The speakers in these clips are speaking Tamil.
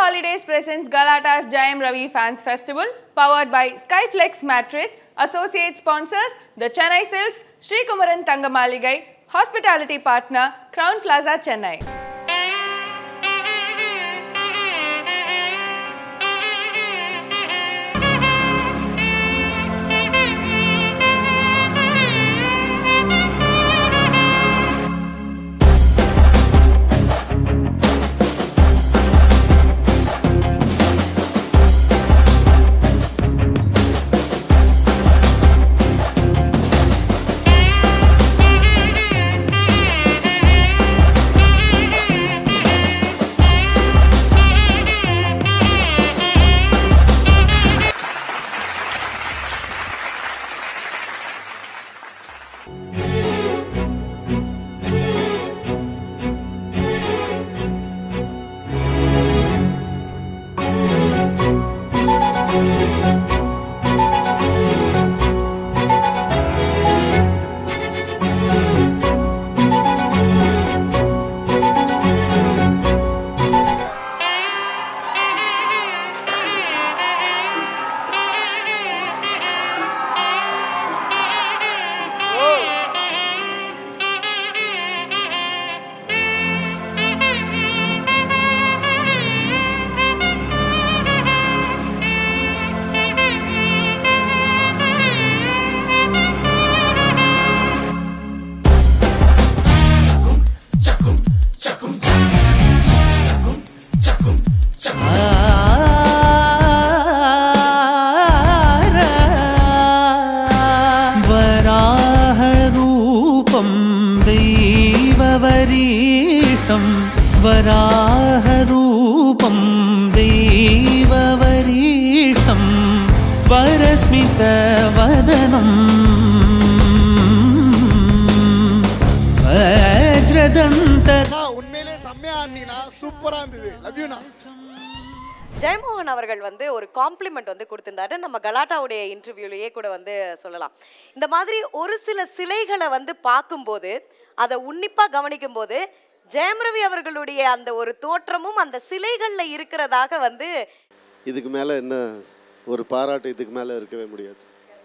Holidays presents Galata's Jayam Ravi Fans Festival, powered by Skyflex Mattress, associate sponsors the Chennai Silks, Sri Kumaran Tangamaligai, hospitality partner Crown Plaza Chennai. वराहरूपं दैववरीष्टं वराहरूपं दैववरीष्टं वरस्मितवदनं वज्रदन्त நான் உண்மையிலே செம்மையா ஆடினீங்கன்னா சூப்பரா இருந்தது லவ் யூ ஜெயமோகன் அவர்கள் வந்து ஒரு காம்ப்ளிமெண்ட் வந்து கொடுத்திருந்தாரு நம்ம கலாட்டாவுடைய இன்டர்வியூலயே கூட வந்து சொல்லலாம் இந்த மாதிரி ஒரு சில சிலைகளை வந்து பார்க்கும்போது அதை உன்னிப்பா கவனிக்கும் போது ஜெயம் ரவி அவர்களுடைய அந்த ஒரு தோற்றமும் அந்த சிலைகள்ல இருக்கிறதாக வந்து இதுக்கு மேலே என்ன ஒரு பாராட்டு இதுக்கு மேலே இருக்கவே முடியாது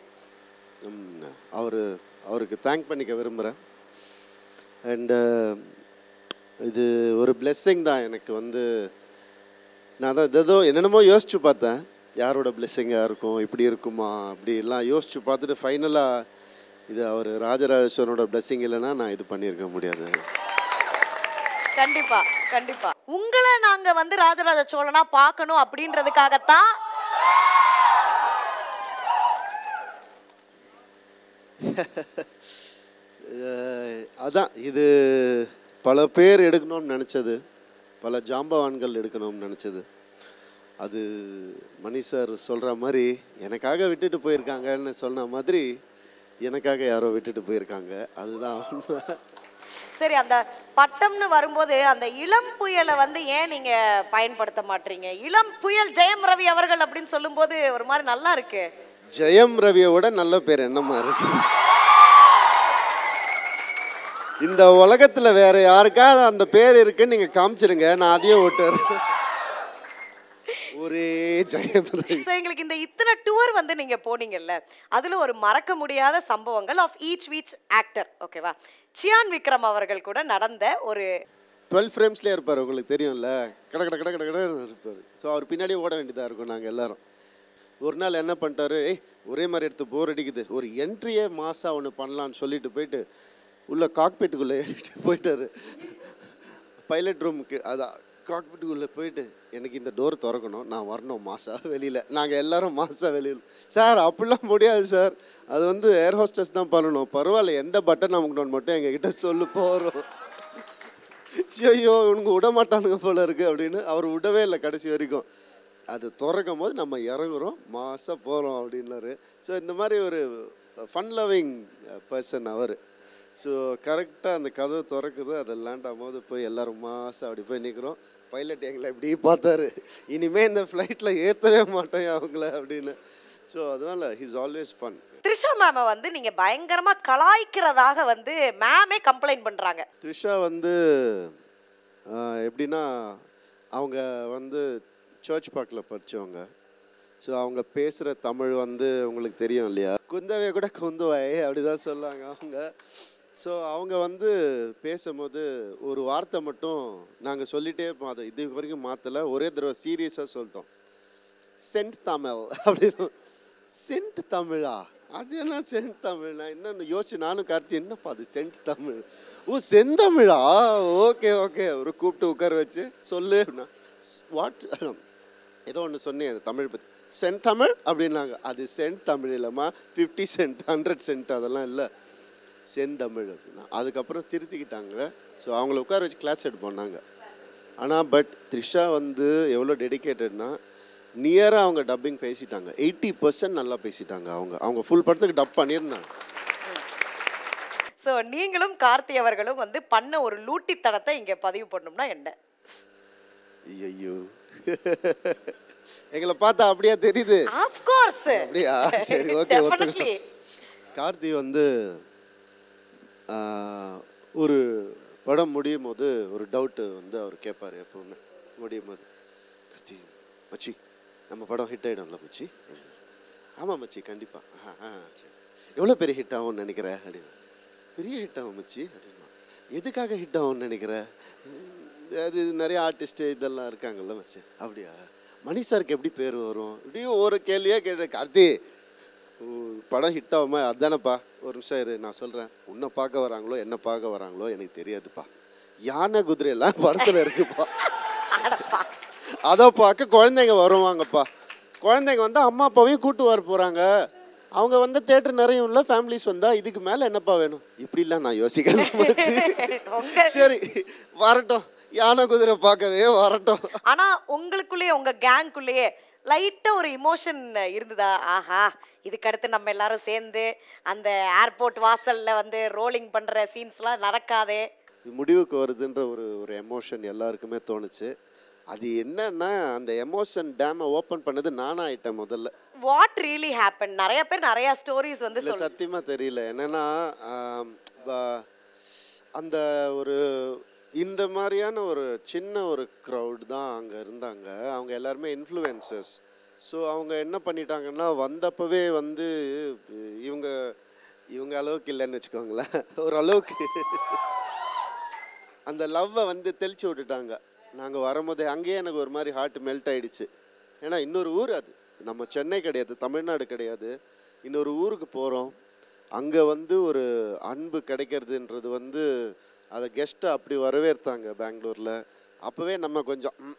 அவர் அவருக்கு தேங்க் பண்ணிக்க விரும்புகிறேன் அண்டு இது ஒரு பிளெஸ்ஸிங் தான் எனக்கு வந்து நான் தான் ஏதோ என்னென்னமோ யோசிச்சு பார்த்தேன் யாரோட பிளெஸ்ஸிங்காக இருக்கும் இப்படி இருக்குமா அப்படி எல்லாம் யோசிச்சு பார்த்துட்டு ஃபைனலாக இது அவர் ராஜராஜேஸ்வரனோட பிளெஸ்ஸிங் இல்லைன்னா நான் இது பண்ணியிருக்க முடியாது கண்டிப்பா கண்டிப்பா உங்களை நாங்க வந்து ராஜராஜ சோழனா பார்க்கணும் அப்படின்றதுக்காகத்தான் அஹ் அதான் இது பல பேர் எடுக்கணும்னு நினச்சது பல ஜாம்பவான்கள் எடுக்கணும்னு நினச்சது அது மணி சார் சொல்கிற மாதிரி எனக்காக விட்டுட்டு போயிருக்காங்கன்னு சொன்ன மாதிரி எனக்காக யாரோ விட்டுட்டு போயிருக்காங்க அதுதான் உண்மை சரி அந்த பட்டம்னு வரும்போது அந்த இளம் புயலை வந்து ஏன் நீங்க பயன்படுத்த மாட்டீங்க இளம் புயல் ஜெயம் ரவி அவர்கள் அப்படின்னு சொல்லும்போது ஒரு மாதிரி நல்லா இருக்கு ஜெயம் ரவியோட நல்ல பேர் என்னமா இருக்கு இந்த உலகத்துல வேற யாருக்காவது அந்த பேர் இருக்குன்னு நீங்க காமிச்சிருங்க நான் அதையே ஓட்டுறேன் ஒரே ஜெயம் ரவி ஸோ எங்களுக்கு இந்த இத்தனை டூர் வந்து நீங்க போனீங்கல்ல அதுல ஒரு மறக்க முடியாத சம்பவங்கள் ஆஃப் ஈச் வீச் ஆக்டர் ஓகேவா சியான் விக்ரம் அவர்கள் கூட நடந்த ஒரு டுவெல் ஃப்ரேம்ஸ்லேயே இருப்பார் உங்களுக்கு தெரியும்ல கட கட கட கட கடன்னு இருப்பார் ஸோ அவர் பின்னாடியே ஓட வேண்டியதாக இருக்கும் நாங்கள் எல்லாரும் ஒரு நாள் என்ன பண்ணிட்டாரு ஏய் ஒரே மாதிரி எடுத்து போர் அடிக்குது ஒரு என்ட்ரியே மாசா ஒன்று பண்ணலான்னு சொல்லிட்டு போயிட்டு உள்ள காக்பீட்டுக்குள்ளே ஏறிட்டு போயிட்டாரு பைலட் ரூமுக்கு அதான் காக்பீட்டுக்குள்ளே போயிட்டு எனக்கு இந்த டோர் திறக்கணும் நான் வரணும் மாசா வெளியில் நாங்கள் எல்லாரும் மாசா வெளியில் சார் அப்படிலாம் முடியாது சார் அது வந்து ஏர் ஹோஸ்டஸ் தான் பண்ணணும் பரவாயில்ல எந்த பட்டன் அமுக்கணும்னு மட்டும் எங்ககிட்ட சொல்லு போகிறோம் ஐயோ இவனுங்க விட மாட்டானுங்க போல இருக்கு அப்படின்னு அவர் விடவே இல்லை கடைசி வரைக்கும் அது திறக்கும் போது நம்ம இறங்குறோம் மாசாக போகிறோம் அப்படின்னாரு ஸோ இந்த மாதிரி ஒரு ஃபன் லவ்விங் பர்சன் அவர் ஸோ கரெக்டாக அந்த கதவு திறக்குது அதை லேண்ட் ஆகும்போது போய் எல்லாரும் மாசம் அப்படி போய் நிற்கிறோம் பைலட் எங்களை இப்படி பார்த்தாரு இனிமே இந்த ஃப்ளைட்டில் ஏற்றவே மாட்டோம் அவங்கள அப்படின்னு ஸோ அதனால ஹீஸ் ஆல்வேஸ் ஃபன் த்ரிஷா மேமை வந்து நீங்க பயங்கரமா கலாய்க்கிறதாக வந்து மேமே கம்ப்ளைண்ட் பண்றாங்க த்ரிஷா வந்து ஆஹ், எப்படின்னா அவங்க வந்து சர்ச் பார்க்கில் படித்தவங்க ஸோ அவங்க பேசுகிற தமிழ் வந்து உங்களுக்கு தெரியும் இல்லையா குந்தவை கூட குந்துவாய் அப்படி தான் சொல்லுவாங்க அவங்க ஸோ அவங்க வந்து பேசும்போது ஒரு வார்த்தை மட்டும் நாங்கள் சொல்லிட்டே இருப்போம் அதை இது வரைக்கும் மாற்றலை ஒரே தடவை சீரியஸாக சொல்லிட்டோம் சென்ட் தமிழ் அப்படின்னு சென்ட் தமிழா அது என்ன சென்ட் தமிழ் நான் என்னன்னு யோசிச்சு நானும் கார்த்தி என்னப்பா அது சென்ட் தமிழ் ஓ செந்தமிழா ஓகே ஓகே ஒரு கூப்பிட்டு உட்கார வச்சு சொல்லு வாட் ஏதோ ஒன்று சொன்னேன் தமிழ் பற்றி சென்ட் தமிழ் அப்படின்னாங்க அது சென்ட் தமிழ் இல்லைம்மா ஃபிஃப்டி சென்ட் ஹண்ட்ரட் சென்ட் அதெல்லாம் இல்லை செந்தமிழ் அப்படின்னா அதுக்கப்புறம் திருத்திக்கிட்டாங்க ஸோ அவங்கள உட்கார வச்சு கிளாஸ் எடுப்போம் நாங்கள் ஆனால் பட் த்ரிஷா வந்து எவ்வளோ டெடிகேட்டட்னா நியராக அவங்க டப்பிங் பேசிட்டாங்க எயிட்டி பர்சன்ட் நல்லா பேசிட்டாங்க அவங்க அவங்க ஃபுல் படத்துக்கு டப் பண்ணியிருந்தாங்க ஸோ நீங்களும் கார்த்தி அவர்களும் வந்து பண்ண ஒரு லூட்டித்தனத்தை இங்க பதிவு பண்ணோம்னா என்ன ஐயோ எங்களை பார்த்தா அப்படியா தெரியுது ஆஃப் கோர்ஸ் அப்படியா சரி ஓகே டெஃபினெட்லி கார்த்தி வந்து ஆஹ், ஒரு படம் முடியும் போது ஒரு டவுட்டு வந்து அவர் கேட்பார் எப்பவுமே முடியும் போது கார்த்தி மச்சி நம்ம படம் ஹிட் ஆகிடும்ல மச்சி ஆமாம் மச்சி கண்டிப்பாக ஆ ஆ சரி எவ்வளோ பெரிய ஹிட் ஆகும்னு நினைக்கிற அப்படின்னு பெரிய ஹிட் ஆகும் மச்சி அப்படின்னா எதுக்காக ஹிட் ஆகும்னு நினைக்கிற "ம், அது நிறைய ஆர்டிஸ்ட்டு இதெல்லாம் இருக்காங்கல்ல மச்சி அப்படியா மணி சாருக்கு எப்படி பேர் வரும் இப்படியும் ஒரு கேள்வியே கேட்ட கார்த்தி ஓ, படம் ஹிட் ஆகுமா அதானப்பா ஒரு நிமிஷம் இரு நான் சொல்கிறேன் உன்னை பார்க்க வராங்களோ என்ன பார்க்க வராங்களோ எனக்கு தெரியாதுப்பா யானை குதிரையெல்லாம் படத்தில் இருக்குப்பா அதை பார்க்க குழந்தைங்க வருவாங்கப்பா குழந்தைங்க வந்து அம்மா அப்பாவையும் கூட்டு வர போகிறாங்க அவங்க வந்து தேட்டர் நிறைய உள்ள ஃபேமிலிஸ் வந்தா இதுக்கு மேலே என்னப்பா வேணும் இப்படிலாம் நான் யோசிக்கல உங்க சரி வரட்டும் யானை குதிரை பார்க்கவே வரட்டும் ஆனா உங்களுக்குள்ளேயே உங்க கேங்குள்ளேயே லைட்டா ஒரு இமோஷன் இருந்ததா ஆஹா இதுக்கு அடுத்து நம்ம எல்லாரும் சேர்ந்து அந்த ஏர்போர்ட் வாசல்ல வந்து ரோலிங் பண்ற சீன்ஸ்லாம் நடக்காதே இது முடிவுக்கு வருதுன்ற ஒரு ஒரு எமோஷன் எல்லாருக்குமே தோணுச்சு அது என்னன்னா அந்த எமோஷன் டேமை ஓப்பன் பண்ணது நானா ஆயிட்டேன் முதல்ல வாட் ரியலி ஹேப்பன் நிறைய பேர் நிறைய ஸ்டோரிஸ் வந்து இல்லை சொல் சத்தியமா தெரியல என்னன்னா ஆம், வ- அந்த ஒரு இந்த மாதிரியான ஒரு சின்ன ஒரு க்ரௌட் தான் அங்கே இருந்தாங்க அவங்க எல்லாருமே இன்ஃப்ளூயன்சஸ் ஸோ அவங்க என்ன பண்ணிட்டாங்கன்னா வந்தப்பவே வந்து இவங்க இவங்க அளவுக்கு இல்லைன்னு வச்சுக்கோங்களேன் ஒரு அளவுக்கு அந்த லவ்வை வந்து தெளிச்சு விட்டுட்டாங்க நாங்கள் வரும்போதே அங்கேயே எனக்கு ஒரு மாதிரி ஹார்ட் மெல்ட் ஆயிடுச்சு ஏன்னா இன்னொரு ஊர் அது நம்ம சென்னை கிடையாது தமிழ்நாடு கிடையாது இன்னொரு ஊருக்கு போகிறோம் அங்கே வந்து ஒரு அன்பு கிடைக்கிறதுன்றது வந்து அதை கெஸ்ட்டை அப்படி வரவேற்றாங்க பெங்களூரில் அப்போவே நம்ம கொஞ்சம் ம்,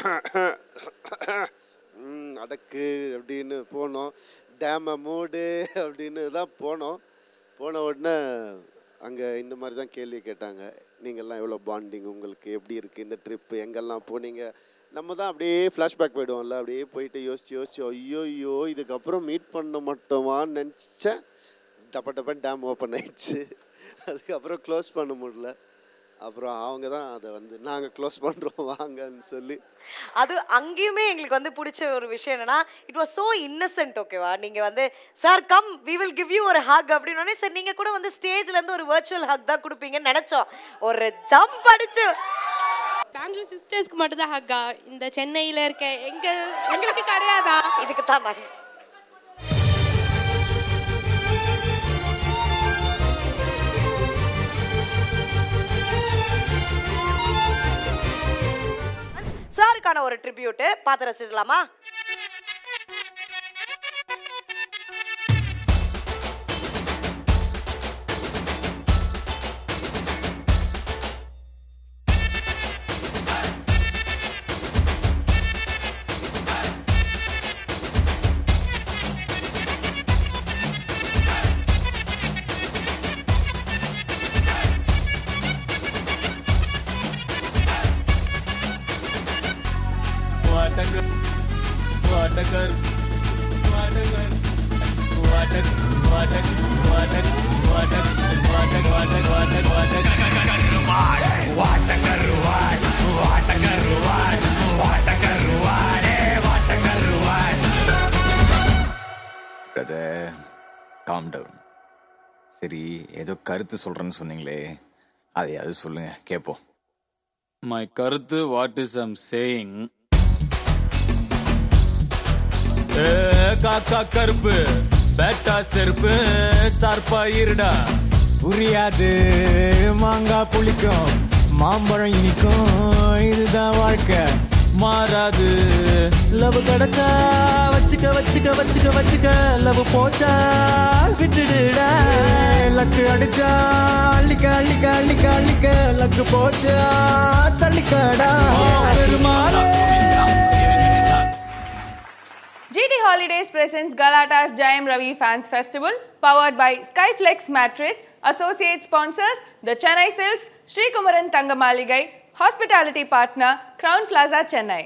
ம், அடக்கு அப்படின்னு போனோம் டேமை மூடு அப்படின்னு தான் போனோம் போன உடனே அங்கே இந்த மாதிரி தான் கேள்வி கேட்டாங்க நீங்கள்லாம் எவ்வளோ பாண்டிங் உங்களுக்கு எப்படி இருக்குது இந்த ட்ரிப்பு எங்கெல்லாம் போனீங்க நம்ம தான் அப்படியே ஃப்ளாஷ்பேக் போயிடுவோம்ல அப்படியே போயிட்டு யோசிச்சு யோசிச்சு ஐயோ ஐயோ இதுக்கப்புறம் மீட் பண்ண மாட்டோமான்னு நினச்சேன் டப்ப டப்பன் டேம் ஓப்பன் ஆயிடுச்சு அதுக்கப்புறம் க்ளோஸ் பண்ண முடியல அப்புறம் அவங்க தான் அதை வந்து நாங்கள் க்ளோஸ் பண்ணுறோம் வாங்கன்னு சொல்லி அது அங்கேயுமே எங்களுக்கு வந்து பிடிச்ச ஒரு விஷயம் என்னன்னா இட் வாஸ் சோ இன்னசென்ட் ஓகேவா நீங்க வந்து sir come we will give you ஒரு ஹக் அப்படின்னோடனே சார் நீங்க கூட வந்து ஸ்டேஜ்ல இருந்து ஒரு வர்ச்சுவல் ஹக் தான் கொடுப்பீங்கன்னு நினைச்சோம் ஒரு ஜம்ப் அடிச்சு பெங்களூர் சிஸ்டர்ஸ்க்கு மட்டும் தான் ஹக்கா இந்த சென்னையில இருக்க எங்க எங்களுக்கு கிடையாதா இதுக்கு தான் நாங்க சாருக்கான ஒரு ட்ரிபியூட்டு பார்த்து ரசிச்சிடலாமா பிரதர் காம் டவுன் சரி ஏதோ கருத்து சொல்கிறேன்னு சொன்னீங்களே அதையாவது சொல்லுங்க கேட்போம் மை கருத்து வாட் இஸ் ஐம் சேயிங் அக்கா கருப்பு பேட்டா செருப்பு சார்பா இருடா புரியாது மாங்காய் புளிக்கும் மாம்பழம் இனிக்கும் இதுதான் வாழ்க்கை மாறாது லவ் கிடைச்சா வச்சுக்க வச்சுக்க வச்சுக்க வச்சுக்க லவ் போச்சா விட்டுடுடா லக்கு அடிச்சா அள்ளிக்க அள்ளிக்க அள்ளிக்க அள்ளிக்க லக்கு போச்சா தள்ளிக்கடா பெருமாளே GT Holidays presents Galata's Jayam Ravi Fans Festival powered by Skyflex Mattress, associate sponsors the Chennai Silks, Sri Kumaran Thangamaligai, hospitality partner Crown Plaza Chennai.